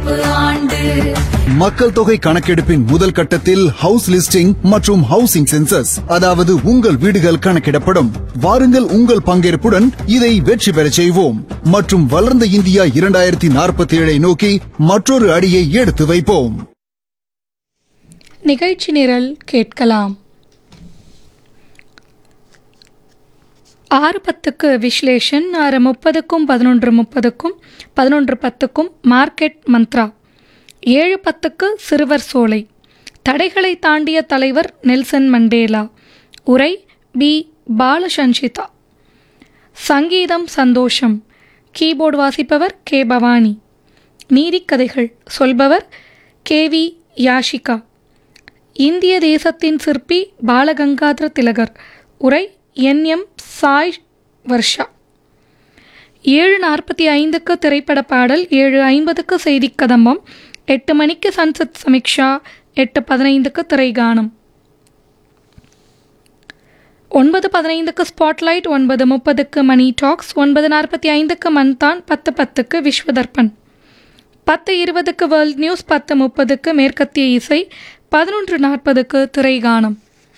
கணக்கெடுப்பு ஆண்டு மக்கள் தொகை கணக்கெடுப்பின் முதல் கட்டத்தில் ஹவுஸ் லிஸ்டிங் மற்றும் ஹவுசிங் சென்சஸ் அதாவது உங்கள் வீடுகள் கணக்கிடப்படும் வாருங்கள் உங்கள் பங்கேற்புடன் இதை வெற்றி பெறச் செய்வோம் மற்றும் வளர்ந்த இந்தியா இரண்டாயிரத்தி நாற்பத்தி ஏழை நோக்கி மற்றொரு அடியை எடுத்து வைப்போம் நிகழ்ச்சி நிரல் கேட்கலாம் ஆறு பத்துக்கு விஸ்லேஷன் ஆறு முப்பதுக்கும் பதினொன்று முப்பதுக்கும் பதினொன்று பத்துக்கும் மார்க்கெட் மந்த்ரா ஏழு பத்துக்கு சிறுவர் சோலை தடைகளை தாண்டிய தலைவர் நெல்சன் மண்டேலா உரை பி பாலசஞ்சிதா சங்கீதம் சந்தோஷம் கீபோர்டு வாசிப்பவர் கே பவானி நீதிக்கதைகள் சொல்பவர் கே வி யாஷிகா இந்திய தேசத்தின் சிற்பி பாலகங்காதர திலகர் உரை என் எம் சாய் வர்ஷா ஏழு நாற்பத்தி ஐந்துக்கு திரைப்பட பாடல் ஏழு ஐம்பதுக்கு செய்திக் கதம்பம் எட்டு மணிக்கு சன்சத் சமீக்ஷா எட்டு பதினைந்துக்கு திரைகானம் ஒன்பது பதினைந்துக்கு ஸ்பாட்லைட் ஒன்பது முப்பதுக்கு மணி டாக்ஸ் ஒன்பது நாற்பத்தி ஐந்துக்கு மன்தான் பத்து பத்துக்கு விஸ்வதர்பன் பத்து இருபதுக்கு வேர்ல்ட் நியூஸ் பத்து முப்பதுக்கு மேற்கத்திய இசை பதினொன்று நாற்பதுக்கு திரைகானம்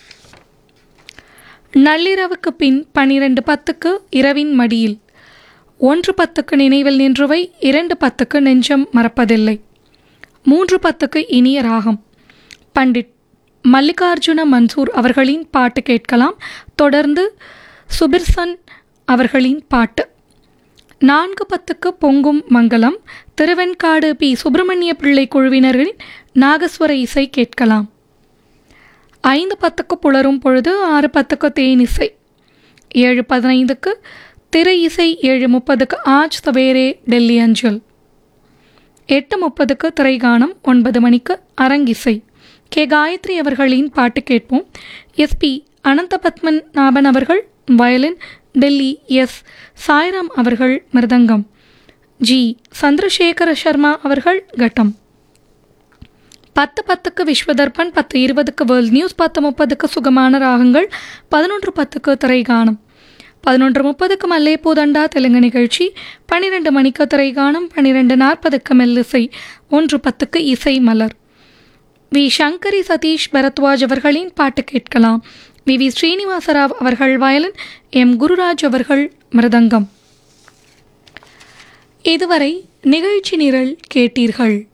நள்ளிரவுக்கு பின் பனிரெண்டு பத்துக்கு இரவின் மடியில் ஒன்று பத்துக்கு நினைவில் நின்றுவை இரண்டு பத்துக்கு நெஞ்சம் மறப்பதில்லை மூன்று பத்துக்கு இனிய ராகம் பண்டிட் மல்லிகார்ஜுன மன்சூர் அவர்களின் பாட்டு கேட்கலாம் தொடர்ந்து சுபிர்சன் அவர்களின் பாட்டு நான்கு பத்துக்கு பொங்கும் மங்களம் திருவெண்காடு பி சுப்பிரமணிய பிள்ளை குழுவினர்களின் நாகஸ்வர இசை கேட்கலாம் ஐந்து பத்துக்கு புலரும் பொழுது ஆறு பத்துக்கு தேனிசை ஏழு பதினைந்துக்கு திரை இசை ஏழு முப்பதுக்கு ஆஜ் சவேரே டெல்லி அஞ்சல் எட்டு முப்பதுக்கு திரைகானம் ஒன்பது மணிக்கு அரங்கிசை கே காயத்ரி அவர்களின் பாட்டு கேட்போம் எஸ்பி அனந்த பத்மன் நாபன் அவர்கள் வயலின் டெல்லி எஸ் சாய்ராம் அவர்கள் மிருதங்கம் ஜி சந்திரசேகர சர்மா அவர்கள் கட்டம் பத்து பத்துக்கு விஸ்வதர்பன் பத்து இருபதுக்கு வேர்ல்ட் நியூஸ் பத்து முப்பதுக்கு சுகமான ராகங்கள் பதினொன்று பத்துக்கு திரைகானம் பதினொன்று முப்பதுக்கு மல்லேப்பூதண்டா தெலுங்கு நிகழ்ச்சி பன்னிரெண்டு மணிக்கு திரைகானம் பன்னிரெண்டு நாற்பதுக்கு மெல்லிசை ஒன்று பத்துக்கு இசை மலர் வி சங்கரி சதீஷ் பரத்வாஜ் அவர்களின் பாட்டு கேட்கலாம் வி வி ஸ்ரீனிவாசராவ் அவர்கள் வயலின் எம் குருராஜ் அவர்கள் மிருதங்கம் இதுவரை நிகழ்ச்சி நிரல் கேட்டீர்கள்